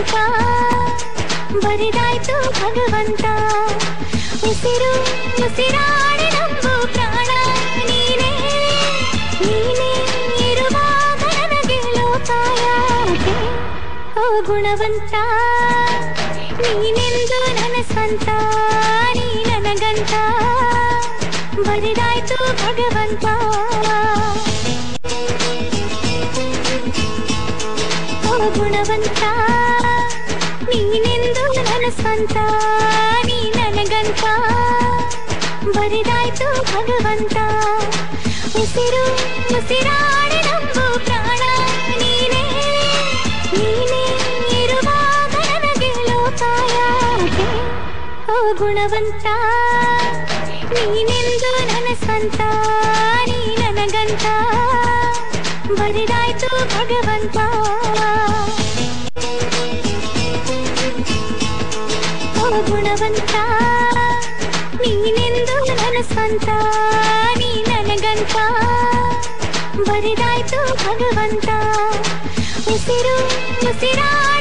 ನನಗಂತ ಬರಿದಾಯ್ತು ಭಗವಂತ ಉಸಿರು ಉಸಿರಾಡಿ ನಂಬು ಪ್ರಾಣ ನೀನೇ ನೀನೇ ಇರುವಾಗ ನನಗೆ ಲೋಕಾಯಾಕೆ ಓ ಗುಣವಂತ ನೀನೆಂದು ನನ್ನ ಸ್ವಂತ ನೀ ನನಗಂತ ಬರಿದಾಯ್ತು ಭಗವಂತ ಓ ಗುಣವಂತ ನೀನೆಂದು ನನ್ನ ಸ್ವಂತ ನೀ ನನಗಂತ ಬರಿದಾಯ್ತು ಭಗವಂತ ಉಸಿರು ಉಸಿರಾಡಿ ನಂಬು ಪ್ರಾಣ ನೀನೇ ನೀನೇ ಇರುವಾಗ ನನಗೆ ಲೋಕಾಯಾಕೆ ಓ ಗುಣವಂತ ನೀನೆಂದು ನನ್ನ ಸ್ವಂತ ನೀ ನನಗಂತ ಬರಿದಾಯ್ತು ಭಗವಂತ ಓ ಗುಣವಂತ ನೀನೆಂದು ನನ್ನ ಸ್ವಂತ ನೀ ನನಗಂತ ಬರಿದಾಯ್ತು ಭಗವಂತ ಉಸಿರು ಉಸಿರಾ